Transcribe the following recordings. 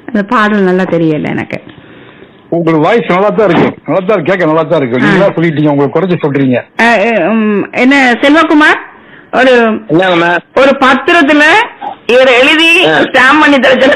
அந்த பாடல் நல்லா தெரியல எனக்கு உங்களுக்கு வாய்ஸ் நல்லா தான் இருக்கு நல்லா தான் இருக்கு கேட்க நல்லா தான் இருக்கு நீங்களா சொல்லிட்டீங்க உங்களுக்கு குறைச்சு சொல்றீங்க அஹ், அஹ், உம், என்ன செல்வகுமார் ஒரு என்னங்கம்மா ஒரு பத்திரத்துல இவர் எழுதி ஸ்டாம்ப் பண்ணி தர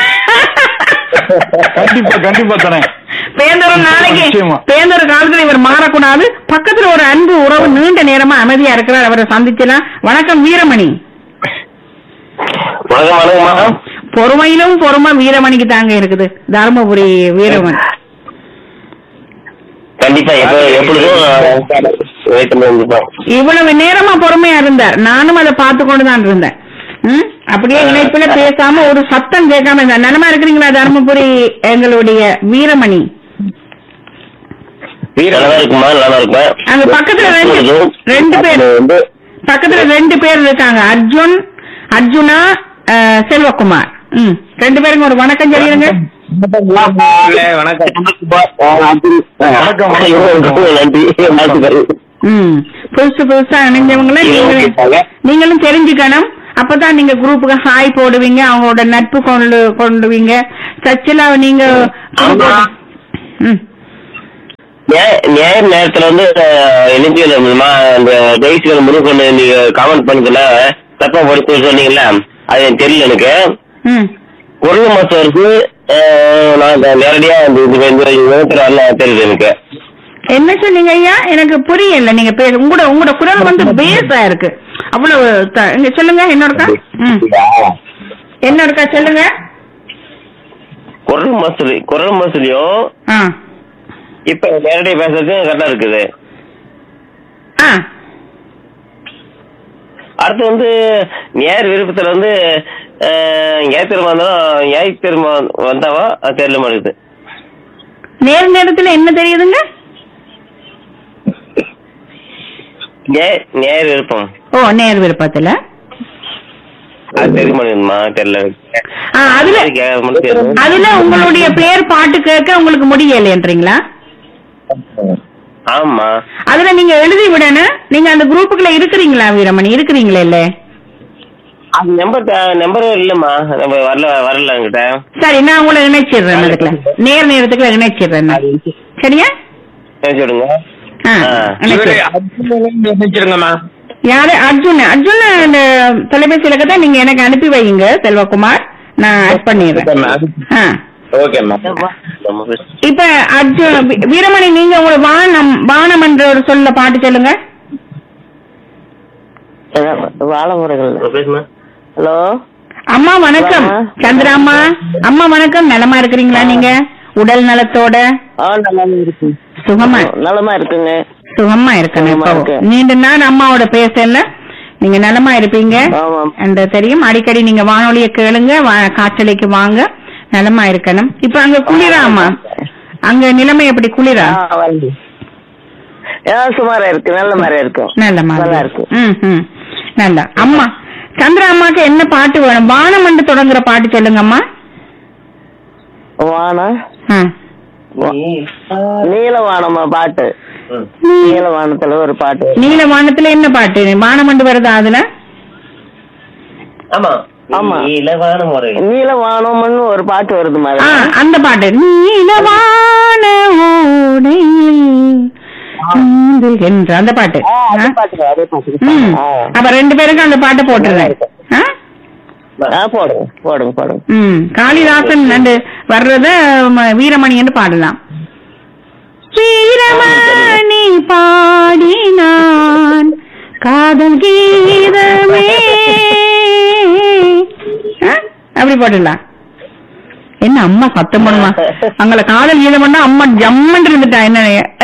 கண்டிப்பா கண்டிப்பா தரேன் பேந்தர் ஒரு நாளைக்கு நிச்சயமா. பேந்தர் காலத்துல இவர் மாறக்கூடாது பக்கத்துல ஒரு அன்பு உறவு நீண்ட நேரமா அமைதியா இருக்கிறார் அவரை சந்திச்சலாம் வணக்கம் வீரமணி வணக்கம் வணக்கம்மா பொறுமையிலும் பொறுமை வீரமணிக்கு தாங்க இருக்குது தருமபுரி வீரமணி கண்டிப்பா எப்ப எப்பொழுதும் வெயிட் பண்ணி வந்துப்போம் இவ்வளவு நேரமா பொறுமையா இருந்தார் நானும் அதை பார்த்து கொண்டுதான் இருந்தேன் ம்? அப்படியே இணைப்புல பேசாம ஒரு சத்தம் கேட்காம இருந்தார் நலமா இருக்கிறீங்களா தருமபுரி எங்களுடைய வீரமணி நல்லா இருக்குமா நல்லா இருப்பேன் அங்க பக்கத்துல ரெண்டு ரெண்டு பேர் வந்து பக்கத்துல ரெண்டு பேர் இருக்காங்க அர்ஜுன் அர்ஜுனா அஹ், செல்வகுமார் ம் ரெண்டு பேருக்கும் ஒரு வணக்கம் சொல்லிடுங்க வணக்கம் நன்றி வாழ்த்துக்கள் ம் புதுசு புதுசா இணைஞ்சவங்கள நீங்களும் நீங்களும் தெரிஞ்சுக்கணும் அப்பதான் நீங்க குரூப்புக்கு ஹாய் போடுவீங்க அவங்களோட நட்பு கொண்டு கொண்டுவீங்க சர்ச்சில் நீங்க ம் நியாய- ஞாயிறு நேரத்துல வந்து எழுதி அந்த ஜெயிச்சுகள் முருகன் நீங்க காமெண்ட் பண்ணதுல தப்பா படிச்சு சொன்னீங்கல்ல அது எனக்கு தெரியல எனக்கு ம் குரல் மாஸ்டருக்கு அஹ், நான் இந்த நேரடியா இந்த இது இந்த விதத்துல வரல தெரியுது எனக்கு என்ன சொன்னீங்க ஐயா எனக்கு புரியல நீங்க பே உங்களோட உங்களோட குரல் வந்து பேஸா இருக்கு அவ்வளவு த- இங்க சொல்லுங்க என்னோடக்கா ம் என்னோடக்கா சொல்லுங்க குரல் மசூலி குரல் மசூலியும் ஆ இப்ப நேரடியா பேசுறது கரெக்டா இருக்குது ஆ அடுத்து வந்து நேர் விருப்பத்துல வந்து ஞாயிற்றுக்கிழமை வந்தாலும் ஞாயிற்றுக்கிழமை வந்தாவா அது தெரியல மாட்டேங்குது நேர் நேரத்துல என்ன தெரியுதுங்க நே- நேர் விருப்பம் ஓ நேர் விருப்பத்துல அது தெரிய மாட்டேங்குதுமா தெரியல ஆ, அதுல கேட்க முடியாது. அதுல உங்களுடைய பேர் பாட்டு கேட்க உங்களுக்கு முடியலைன்றீங்களா ஆமா அதுல நீங்க எழுதி விடணும் நீங்க அந்த குரூப்புக்குள்ள இருக்கிறீங்களா வீரமணி இருக்கிறீங்களா இல்ல அது நம்பர் நம்பர் இல்லம்மா நம்ம வரல வரல என்கிட்ட சரி நான் உங்களை இணைச்சிடுறேன் அதுக்குள்ள நேர் நேரத்துக்குள்ள இணைச்சிடுறேன் நான். சரியா பேசி விடுங்க ஆ, ஆ. இணைச்சிடுறேன். வச்சிருங்கம்மா யாரு அர்ஜுன் அர்ஜுன் அந்த தொலைபேசி இலக்கத்தை நீங்க எனக்கு அனுப்பி வைங்க செல்வகுமார் நான் ஆட் பண்ணிடுறேன் ஆ. ஓகேம்மா இப்ப அர்ஜுன் வீ- வீரமணி நீங்க உங்களோட வானம் வானம் என்ற ஒரு சொல்ல பாட்டு சொல்லுங்க வாழமுறைகள் பேசுமா ஹலோ அம்மா வணக்கம் சந்திரா அம்மா அம்மா வணக்கம் நலமா இருக்கிறீங்களா நீங்க உடல் நலத்தோட ஆ நல்லா இருக்கு சுகமா நலமா இருக்குங்க சுகமா இருக்கணும் சுகமா இப்போ இருக்கேன். நீண்ட நாள் அம்மாவோட பேசல நீங்க நலமா இருப்பீங்க ஆமாம் அந்த தெரியும் அடிக்கடி நீங்க வானொலியை கேளுங்க வா- காற்றலைக்கு வாங்க நலமா இருக்கணும் இப்ப அங்க குளிரா அம்மா அங்க நிலைமை எப்படி குளிரா ஆ, வந்து. ஆ, சுமாரா இருக்கு நல்ல மாதிரி இருக்கும் நல்ல நல்லா மாதிரி இருக்கு ம் ம் நல்லா அம்மா சந்திரா அம்மாக்கு என்ன பாட்டு வேணும் வானம் என்று தொடங்குற பாட்டு சொல்லுங்க அம்மா வானா ஆ. நீலவானமா பாட்டு நீலவானத்துல ஒரு பாட்டு நீல வானத்துல என்ன பாட்டு வானம் என்று வருதா அதுல ஆமா ஆமா. இலவான முறை நீலவானம்னு ஒரு பாட்டு வருது ஆ மாதிரி அந்த பாட்டு நீலவான ஓடையில் நீந்துகின்ற அந்த பாட்டு ஆ, அதே ஆ? பாட்டு அதே பாட்டு ம். ஆ. அப்ப ரெண்டு பேருக்கும் அந்த பாட்டை போட்டுறேன் ஆ? ஆ, போடுங்க போடுங்க போடுங்க ம் காளிதாசன் அந்த வர்றத ம, வீரமணி என்று பாடலாம் வீரமணி பாடினான் காதல் கீதமே ஆ? அப்படி போட்டுடலாம் என்ன அம்மா சத்தம் பண்ணுமா அங்கள காதல் கீதம் பண்ணா அம்மா ஜம்மன் இருந்துட்டா என்ன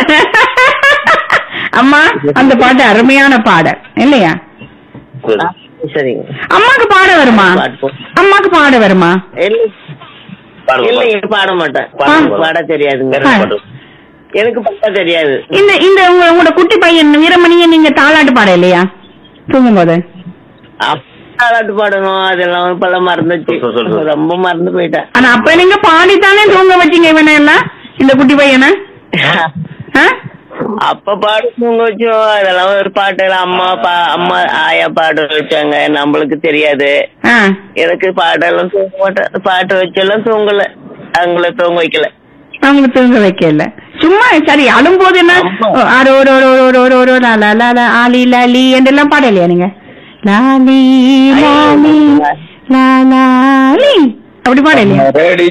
அம்மா அந்த பாட்டு அருமையான பாடல் இல்லையா சரிங்க அம்மாக்கு பாட வருமா பாட்டு போ- அம்மாக்கு பாட வருமா இல்லை இல்லைங்க பாட மாட்டேன் பாட- பாட தெரியாதுங்க ஆ. எனக்கு பாட தெரியாது இந்த இந்த உங்க உங்களோட குட்டி பையன் வீரமணியை நீங்க தாலாட்டு பாட இல்லையா தூங்கும் போது பாட்டு பாடணும் அதெல்லாம் இப்பெல்லாம் மறந்துச்சு சொல், சொல், சொல். ரொம்ப மறந்து போயிட்டேன் ஆனா அப்ப நீங்க பாடித்தானே தூங்க வச்சீங்க இவனை எல்லாம் இந்த குட்டி பையனை ஆ? அப்ப பாடு தூங்க வச்சோம் அதெல்லாம் ஒரு பாட்டு அம்மா பா அம்மா ஆயா பாட்டு வச்சாங்க நம்மளுக்கு தெரியாது ஆ எனக்கு பாட்டெல்லாம் தூங்க மாட்டேன் பாட்டு வச்செல்லாம் தூங்கல அவங்கள தூங்க வைக்கல அவங்க தூங்க வைக்கல சும்மா சரி அழும்போது என்ன ஆமா. ஆரோ ஒரு ஒரு ஒரு ஒரு ஒரு லா லா லா லா ஆலி லாலி என்றெல்லாம் பாடலையா நீங்க லாலி லாலி லா லாலி அப்படி பாடலையா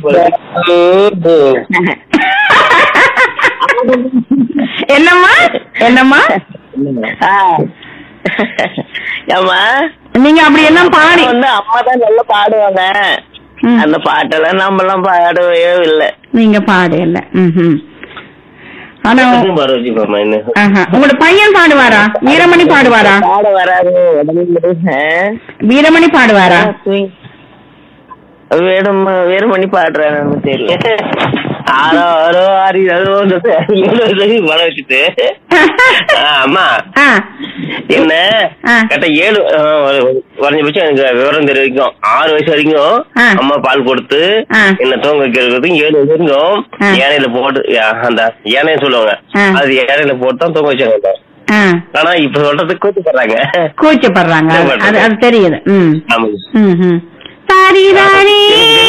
என்னம்மா என்னம்மா ஆ. ஏம்மா நீங்க அப்படி எல்லாம் பாடி வந்து அம்மா தான் நல்லா பாடுவாங்க ம். அந்த பாட்டெல்லாம் நம்ம எல்லாம் பாடவே இல்ல நீங்க பாடல ம்ஹும். ஆனா பார்வதி பாமா என்ன ஆஹா. உங்களோட பையன் பாடுவாரா வீரமணி பாடுவாரா பாட வராது உடனே வீரமணி பாடுவாரா வேடம் வேறுமணி பாடுறான்னு தெரியல ஆரோ ஆரோ ஆரி அதோ வள வச்சுட்டு ஆ, அம்மா ஆ. என்ன ஆ. கரெக்டா ஏழு ஆ, ஒரு- ஒரு- குறைஞ்சபட்சம் எனக்கு விவரம் தெரிய வரைக்கும் ஆறு வயசு வரைக்கும் ஆ. அம்மா பால் கொடுத்து ஆ. என்ன தூங்க வைக்கிறதுக்கு ஏழு வயசு வரைக்கும் ஆ. யானையில போட்டு யா- அந்த யானையை சொல்லுவாங்க ஆ. அது யானையில போட்டு தான் தூங்க வச்சாங்க ஆ. ஆனா இப்ப சொல்றதுக்கு கூத்துப்படுறாங்க கூச்சப்படுறாங்க அது- அது அது தெரியுது ம் ஆமாங்க ம், ம். தாரி ராரி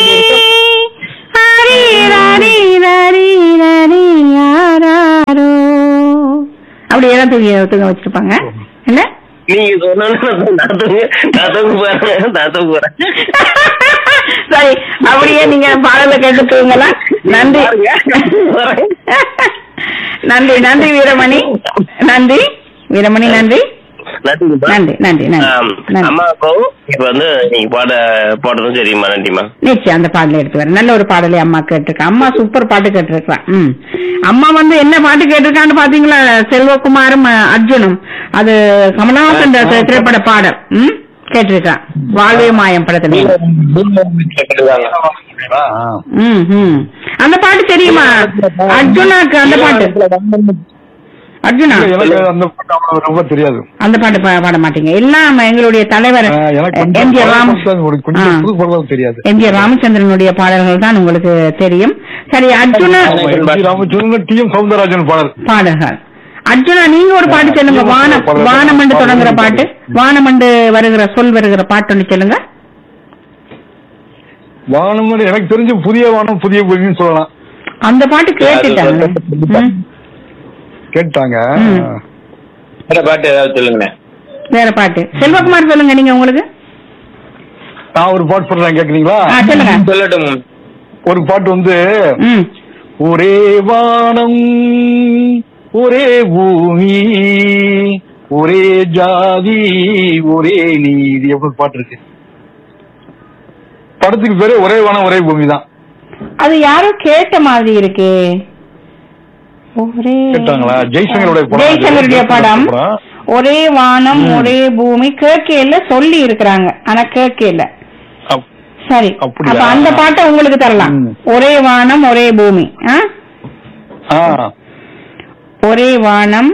ஹரி ராரி ராரி ராரி யாராரோ அப்படி எல்லாம் தூங்கி தூங்க வச்சிருப்பாங்க என்ன நீங்க சொன்ன நான் தூங்க நான் தூங்க போறேன் நான் தூங்க போறேன் சரி அப்படியே நீங்க பாடல கேட்டு தூங்கலாம் நன்றி நன்றி நன்றி வீரமணி நன்றி வீரமணி நன்றி நன்றிங்கம்மா. நன்றி நன்றி ஆம். நன்றி நன்றி அம்மாவுக்கும் இப்ப வந்து நீங்க பாட பாடுறதும் சரிம்மா நன்றிம்மா நிச்சயம் அந்த பாடல எடுத்து வரேன் நல்ல ஒரு பாடலை அம்மா கேட்டிருக்கா அம்மா சூப்பர் பாட்டு கேட்டிருக்கான் ம் அம்மா வந்து என்ன பாட்டு கேட்டிருக்கான்னு பாத்தீங்களா செல்வகுமாரும் அஹ், அர்ஜுனும் அது கமலஹாசன் தி- திரைப்பட பாடல் ம் கேட்டிருக்கா வாழ்வே மாயம் படத்துல ஆ. ம் ம் அந்த பாட்டு தெரியுமா அர்ஜுனாக்கு அந்த பாட்டு அர்ஜுனா இல்ல, எனக்கு அந்த பாட்டு அவ்வளவு ரொம்ப தெரியாது அந்த பாட்டு பா- பாட மாட்டீங்க எல்லாம் எங்களுடைய தலைவர் ஆ, எனக்கு கொஞ்சம் எம்ஜிஆர் ராம் பழக்கம் ஒரு கொஞ்சம் புது படம் தெரியாது எம்ஜிஆர் ராமச்சந்திரனுடைய பாடல்கள் தான் உங்களுக்கு தெரியும் சரி அர்ஜுனா ராமச்சந்திரன் டி எம் சவுந்தரராஜன் பாடல் பாடல்கள் அர்ஜுனா நீங்க ஒரு பாட்டு சொல்லுங்க வானம் வானமண்டு தொடங்குற பாட்டு வானமண்டு வருகிற சொல் வருகிற பாட்டு ஒண்ணு சொல்லுங்க வானம் வந்து எனக்கு தெரிஞ்ச புதிய வானம் புதிய பூமின்னு சொல்லலாம் அந்த பாட்டு கேட்டுட்டாங்க ம், கேட்டாங்க ம். வேற பாட்டு ஏதாவது சொல்லுங்களேன் வேற பாட்டு செல்வகுமார் சொல்லுங்க நீங்க உங்களுக்கு நான் ஒரு பாட்டு சொல்றேன் கேக்குறீங்களா ஆ, சொல்லுங்க சொல்லட்டும் ஒரு பாட்டு வந்து ம் ஒரே வானம் ஒரே பூமி ஒரே ஜாதி ஒரே நீதி எப்படி பாட்டு இருக்கு படத்துக்கு பேரு ஒரே வானம் ஒரே பூமி தான் அது யாரோ கேட்ட மாதிரி இருக்கே ஒரே கேட்டாங்களா ஜெய்சங்கருடைய படம் ஜெய்சங்கருடைய படம் படம். ஒரே வானம் ஒரே பூமி கேட்கல சொல்லி இருக்கிறாங்க ஆனா கேட்கல அப்- சரி அப்படியா? அப்ப அந்த பாட்டை உங்களுக்கு தரலாம் ம். ஒரே வானம் ஒரே பூமி ஆ? ஆ, ஒரே வானம்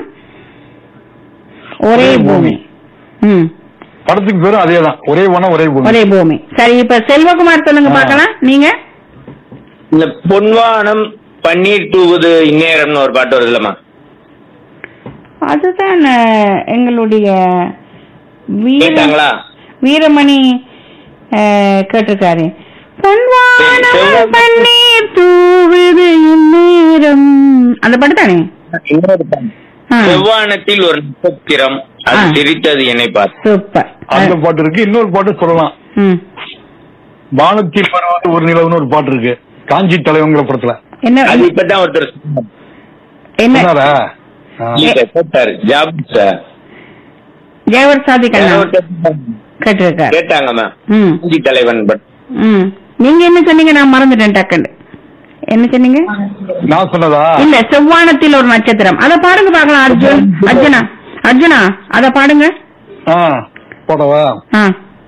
ஒரே ஒரே பூமி ம் படத்துக்கு பேரும் அதே தான் ஒரே வானம் ஒரே பூமி ஒரே பூமி சரி இப்ப செல்வகுமார் சொல்லுங்க ஆ. பார்க்கலாம் நீங்க இந்த பொன்வானம் பன்னீர் தூவுது இந்நேரம்னு ஒரு பாட்டு வருதுல்லம்மா அதுதான் அஹ், எங்களுடைய வீர கேட்டாங்களா வீரமணி அஹ், கேட்டிருக்காரு பொன்வானம் செவ்வ- பன்னீர் தூவுது இந்நேரம் அந்த பாட்டு தானே ஆ, செவ்வானத்தில் ஒரு நட்சத்திரம் அது ஆ. சிரித்தது என்னை பார்த்து சூப்பர் அந்த பாட்டு இருக்கு இன்னொரு பாட்டு சொல்லலாம் ம். வானத்தில் பரவாத ஒரு நிலவுன்னு ஒரு பாட்டு இருக்கு காஞ்சி தலைவங்கிற படத்துல என்ன அது இப்பதான் ஒருத்தர் சொன்னார். என்ன சொன்னாரா? ஆ. இல்ல, போட்டாரு ஜாப் சார் ஜெயவர் சாதி வேற கண்ணா ஒருத்தர் சொன்னார். கேட்டிருக்காரு கேட்டாங்க மேம் ம் காஞ்சி தலைவன் பட் ம் நீங்க என்ன சொன்னீங்க நான் மறந்துட்டேன் டக்குன்னு என்ன சொன்னீங்க நான் சொன்னதா இல்ல செவ்வானத்தில் ஒரு நட்சத்திரம் அத பாடுங்க பாக்கலாம் அர்ஜுன் அர்ஜுனா அர்ஜுனா அத பாடுங்க ஆ போடவா ஆ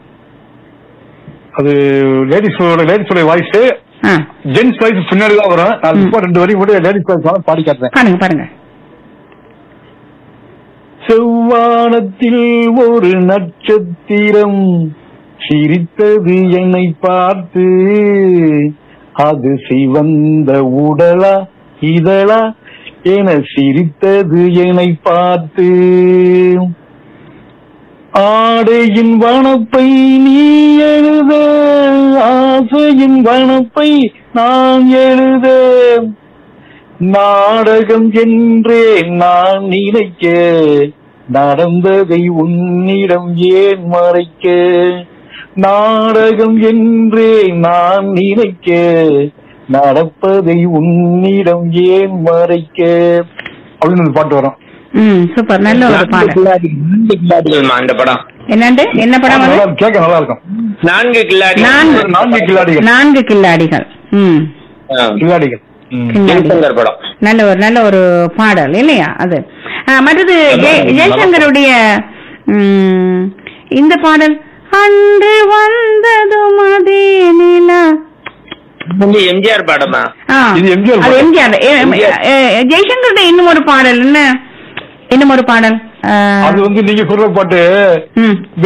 அது லேடிஸ் லேடிஸோட வாய்ஸ் ஆ ஜென்ஸ் வாய்ஸ் பின்னாடி தான் வரும் நான் இப்போ ரெண்டு வரையும் கூட லேடிஸ் வாய்ஸ் பாடி காட்டுறேன் பாருங்க பாருங்க செவ்வானத்தில் ஒரு நட்சத்திரம் சிரித்தது என்னை பார்த்து அது சிவந்த உடலா இதழா என சிரித்தது என்னை பார்த்து ஆடையின் வனப்பை நீ எழுத ஆசையின் வனப்பை நான் எழுத நாடகம் என்றே நான் நினைக்க நடந்ததை உன்னிடம் ஏன் மறைக்க நாடகம் என்றே நான் நினைக்க நடப்பதை உன்னிடம் ஏன் மறைக்க அப்படின்னு ஒரு பாட்டு வரும் ம் சூப்பர் நல்ல ஒரு நான்கு பாடல் கில்லாடி நான்கு கில்லாடிகள்மா அந்த படம் என்னண்டு என்ன படம் அது நல்லா கேட்க நல்லா இருக்கும் நான்கு கில்லாடி நான்கு. நான்கு கில்லாடிகள் நான்கு கில்லாடிகள் ம் ஆ. கில்லாடிகள் ம். கில்லாடி ஜெய்சங்கர் படம் நல்ல ஒரு நல்ல ஒரு பாடல் இல்லையா அது ஆ, மற்றது ஜெய- ஜெயசங்கருடைய ம், இந்த பாடல் அன்று வந்ததும் அதே நிலா இது எம்ஜிஆர் படமா ஆ, இது எம்ஜிஆர் அது பாடல். எம்ஜிஆர் எ- எ- எ- ஜெய்சங்கருடைய இன்னும் ஒரு பாடல் என்ன இன்னும் ஒரு பாடல் ஆ, அது வந்து நீங்க சொல்ற பாட்டு ம்